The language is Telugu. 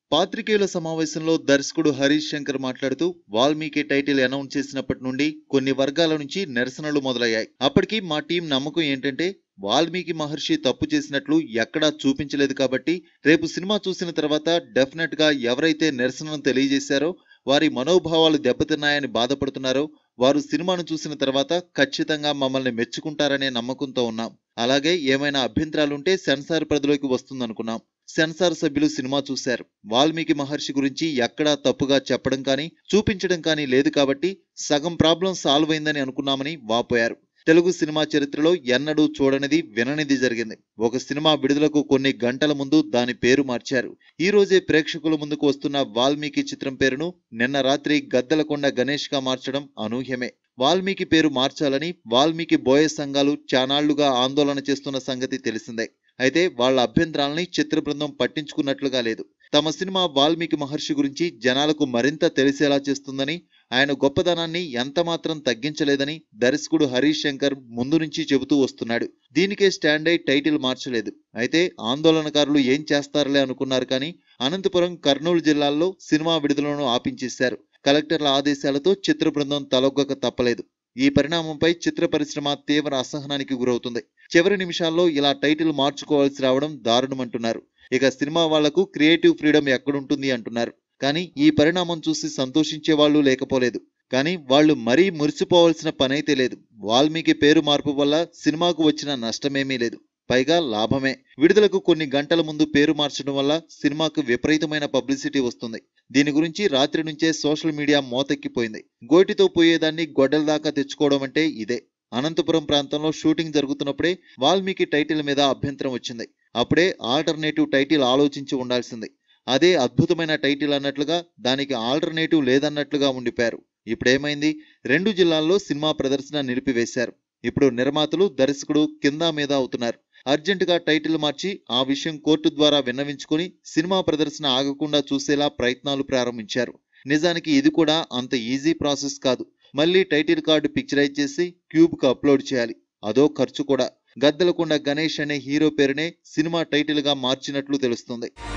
పాత్రికేయుల సమావేశంలో దర్శకుడు హరీష్ శంకర్ మాట్లాడుతూ వాల్మీకి టైటిల్ అనౌన్స్ చేసినప్పటి నుండి కొన్ని వర్గాల నుంచి నిరసనలు మొదలయ్యాయి అప్పటికి మా టీం నమ్మకం ఏంటంటే వాల్మీకి మహర్షి తప్పు చేసినట్లు ఎక్కడా చూపించలేదు కాబట్టి రేపు సినిమా చూసిన తర్వాత డెఫినెట్ గా ఎవరైతే నిరసనను తెలియజేశారో వారి మనోభావాలు దెబ్బతిన్నాయని బాధపడుతున్నారో వారు సినిమాను చూసిన తర్వాత ఖచ్చితంగా మమ్మల్ని మెచ్చుకుంటారనే నమ్మకంతో ఉన్నాం అలాగే ఏమైనా అభ్యంతరాలుంటే సెన్సార్ పరిధిలోకి వస్తుందనుకున్నాం సెన్సార్ సభ్యులు సినిమా చూశారు వాల్మీకి మహర్షి గురించి ఎక్కడా తప్పుగా చెప్పడం కానీ చూపించడం కానీ లేదు కాబట్టి సగం ప్రాబ్లం సాల్వ్ అయిందని అనుకున్నామని వాపోయారు తెలుగు సినిమా చరిత్రలో ఎన్నడూ చూడనిది విననిది జరిగింది ఒక సినిమా విడుదలకు కొన్ని గంటల ముందు దాని పేరు మార్చారు ఈ రోజే ప్రేక్షకుల ముందుకు వస్తున్న వాల్మీకి చిత్రం పేరును నిన్న రాత్రి గద్దలకొండ గణేష్ గా మార్చడం అనూహ్యమే వాల్మీకి పేరు మార్చాలని వాల్మీకి బోయ సంఘాలు చానాళ్లుగా ఆందోళన చేస్తున్న సంగతి తెలిసిందే అయితే వాళ్ళ అభ్యంతరాలని చిత్ర బృందం పట్టించుకున్నట్లుగా లేదు తమ సినిమా వాల్మీకి మహర్షి గురించి జనాలకు మరింత తెలిసేలా చేస్తుందని ఆయన గొప్పదనాన్ని ఎంత మాత్రం తగ్గించలేదని దర్శకుడు హరీష్ శంకర్ ముందు నుంచి చెబుతూ వస్తున్నాడు దీనికే స్టాండ్ అయి టైటిల్ మార్చలేదు అయితే ఆందోళనకారులు ఏం చేస్తారులే అనుకున్నారు కానీ అనంతపురం కర్నూలు జిల్లాల్లో సినిమా విడుదలను ఆపించేశారు కలెక్టర్ల ఆదేశాలతో చిత్ర బృందం తలొగ్గక తప్పలేదు ఈ పరిణామంపై చిత్ర పరిశ్రమ తీవ్ర అసహనానికి గురవుతుంది చివరి నిమిషాల్లో ఇలా టైటిల్ మార్చుకోవాల్సి రావడం దారుణమంటున్నారు ఇక సినిమా వాళ్లకు క్రియేటివ్ ఫ్రీడమ్ ఎక్కడుంటుంది అంటున్నారు కానీ ఈ పరిణామం చూసి సంతోషించే వాళ్ళు లేకపోలేదు కానీ వాళ్ళు మరీ మురిసిపోవాల్సిన పనైతే లేదు వాల్మీకి పేరు మార్పు వల్ల సినిమాకు వచ్చిన నష్టమేమీ లేదు పైగా లాభమే విడుదలకు కొన్ని గంటల ముందు పేరు మార్చడం వల్ల సినిమాకు విపరీతమైన పబ్లిసిటీ వస్తుంది దీని గురించి రాత్రి నుంచే సోషల్ మీడియా మోతెక్కిపోయింది గోటితో పోయేదాన్ని గొడ్డల దాకా తెచ్చుకోవడం అంటే ఇదే అనంతపురం ప్రాంతంలో షూటింగ్ జరుగుతున్నప్పుడే వాల్మీకి టైటిల్ మీద అభ్యంతరం వచ్చింది అప్పుడే ఆల్టర్నేటివ్ టైటిల్ ఆలోచించి ఉండాల్సింది అదే అద్భుతమైన టైటిల్ అన్నట్లుగా దానికి ఆల్టర్నేటివ్ లేదన్నట్లుగా ఉండిపోయారు ఇప్పుడేమైంది రెండు జిల్లాల్లో సినిమా ప్రదర్శన నిలిపివేశారు ఇప్పుడు నిర్మాతలు దర్శకుడు కింద మీద అవుతున్నారు అర్జెంటుగా టైటిల్ మార్చి ఆ విషయం కోర్టు ద్వారా విన్నవించుకొని సినిమా ప్రదర్శన ఆగకుండా చూసేలా ప్రయత్నాలు ప్రారంభించారు నిజానికి ఇది కూడా అంత ఈజీ ప్రాసెస్ కాదు మళ్ళీ టైటిల్ కార్డు పిక్చరైజ్ చేసి క్యూబ్కు అప్లోడ్ చేయాలి అదో ఖర్చు కూడా గద్దలకొండ గణేష్ అనే హీరో పేరునే సినిమా టైటిల్ గా మార్చినట్లు తెలుస్తుంది